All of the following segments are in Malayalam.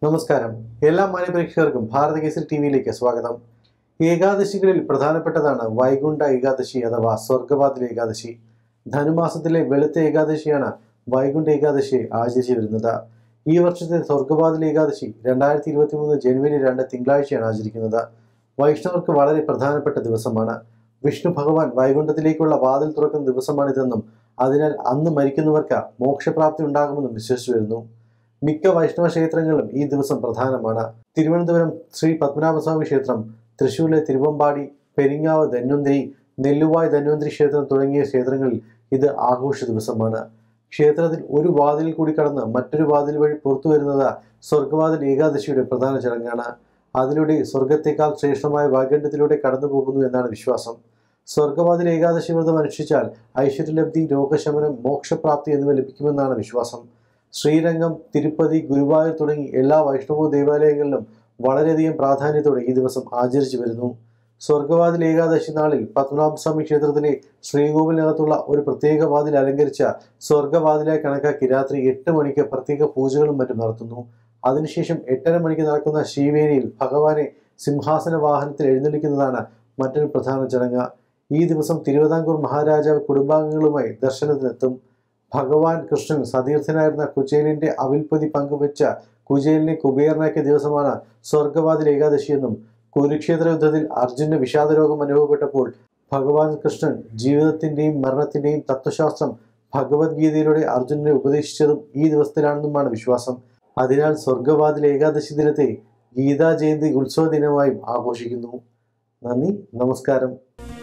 നമസ്കാരം എല്ലാ മാന്യപ്രേക്ഷകർക്കും ഭാരത കേസരി ടി വിയിലേക്ക് സ്വാഗതം ഏകാദശികളിൽ പ്രധാനപ്പെട്ടതാണ് വൈകുണ്ഠ ഏകാദശി അഥവാ സ്വർഗപാതിൽ ഏകാദശി ധനുമാസത്തിലെ വെളുത്ത ഏകാദശിയാണ് വൈകുണ്ഠ ഏകാദശി ആചരിച്ചു വരുന്നത് ഈ വർഷത്തെ സ്വർഗപാതിൽ ഏകാദശി രണ്ടായിരത്തി ഇരുപത്തി മൂന്ന് ജനുവരി രണ്ട് തിങ്കളാഴ്ചയാണ് ആചരിക്കുന്നത് വൈഷ്ണവർക്ക് വളരെ പ്രധാനപ്പെട്ട ദിവസമാണ് വിഷ്ണു ഭഗവാൻ വൈകുണ്ഠത്തിലേക്കുള്ള വാതിൽ തുറക്കുന്ന ദിവസമാണിതെന്നും അതിനാൽ അന്ന് മരിക്കുന്നവർക്ക് മോക്ഷപ്രാപ്തി ഉണ്ടാകുമെന്നും വിശ്വസിച്ചു വരുന്നു മിക്ക വൈഷ്ണവ ക്ഷേത്രങ്ങളിലും ഈ ദിവസം പ്രധാനമാണ് തിരുവനന്തപുരം ശ്രീ പത്മനാഭസ്വാമി ക്ഷേത്രം തൃശ്ശൂരിലെ തിരുവമ്പാടി പെരിങ്ങാവ് ധന്വന്തിരി നെല്ലുവായ് ധന്വന്തിരി ക്ഷേത്രം തുടങ്ങിയ ക്ഷേത്രങ്ങളിൽ ഇത് ആഘോഷ ദിവസമാണ് ക്ഷേത്രത്തിൽ ഒരു വാതിലിൽ കൂടി കടന്ന് മറ്റൊരു വാതിൽ വഴി പുറത്തു വരുന്നത് സ്വർഗവാതിൽ ഏകാദശിയുടെ പ്രധാന ചടങ്ങാണ് അതിലൂടെ സ്വർഗത്തേക്കാൾ ശ്രേഷ്ഠമായ വൈകണ്ഠത്തിലൂടെ കടന്നു പോകുന്നു എന്നാണ് വിശ്വാസം സ്വർഗവാതിൽ ഏകാദശി വ്രതം അനുഷ്ഠിച്ചാൽ ഐശ്വര്യലബ്ധി രോഗശമനം മോക്ഷപ്രാപ്തി എന്നിവ ലഭിക്കുമെന്നാണ് വിശ്വാസം ശ്രീരംഗം തിരുപ്പതി ഗുരുവായൂർ തുടങ്ങി എല്ലാ വൈഷ്ണവ ദേവാലയങ്ങളിലും വളരെയധികം പ്രാധാന്യത്തോടെ ഈ ദിവസം ആചരിച്ചു വരുന്നു സ്വർഗവാതിൽ ഏകാദശി നാളിൽ പത്മനാഭസ്വാമി ക്ഷേത്രത്തിലെ ശ്രീകോവിലിനകത്തുള്ള ഒരു പ്രത്യേക വാതിൽ അലങ്കരിച്ച സ്വർഗവാതിലായി കണക്കാക്കി രാത്രി എട്ട് മണിക്ക് പ്രത്യേക പൂജകളും മറ്റും നടത്തുന്നു അതിനുശേഷം എട്ടര മണിക്ക് നടക്കുന്ന ശിവേരിയിൽ ഭഗവാനെ സിംഹാസന വാഹനത്തിൽ എഴുന്നള്ളിക്കുന്നതാണ് മറ്റൊരു പ്രധാന ചടങ്ങ് ഈ ദിവസം തിരുവിതാംകൂർ മഹാരാജാവ് കുടുംബാംഗങ്ങളുമായി ദർശനത്തിനെത്തും ഭഗവാൻ കൃഷ്ണൻ സതീർത്ഥനായിരുന്ന കുചേലിന്റെ അവിൽപ്പതി പങ്കുവെച്ച കുചേലിനെ കുബേരനാക്കിയ ദിവസമാണ് സ്വർഗവാതിൽ ഏകാദശിയെന്നും കുരുക്ഷേത്ര യുദ്ധത്തിൽ അർജുന് വിഷാദരോഗം അനുഭവപ്പെട്ടപ്പോൾ ഭഗവാൻ കൃഷ്ണൻ ജീവിതത്തിന്റെയും മരണത്തിന്റെയും തത്വശാസ്ത്രം ഭഗവത്ഗീതയിലൂടെ അർജുനനെ ഉപദേശിച്ചതും ഈ ദിവസത്തിലാണെന്നുമാണ് വിശ്വാസം അതിനാൽ സ്വർഗവാതിൽ ഏകാദശി ദിനത്തെ ഗീതാ ജയന്തി ഉത്സവ ദിനമായും ആഘോഷിക്കുന്നു നന്ദി നമസ്കാരം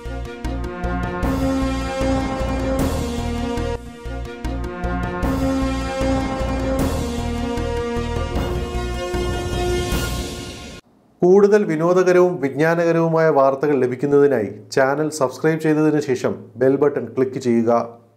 കൂടുതൽ വിനോദകരവും വിജ്ഞാനകരവുമായ വാർത്തകൾ ലഭിക്കുന്നതിനായി ചാനൽ സബ്സ്ക്രൈബ് ചെയ്തതിനു ശേഷം ബെൽ ബട്ടൺ ക്ലിക്ക് ചെയ്യുക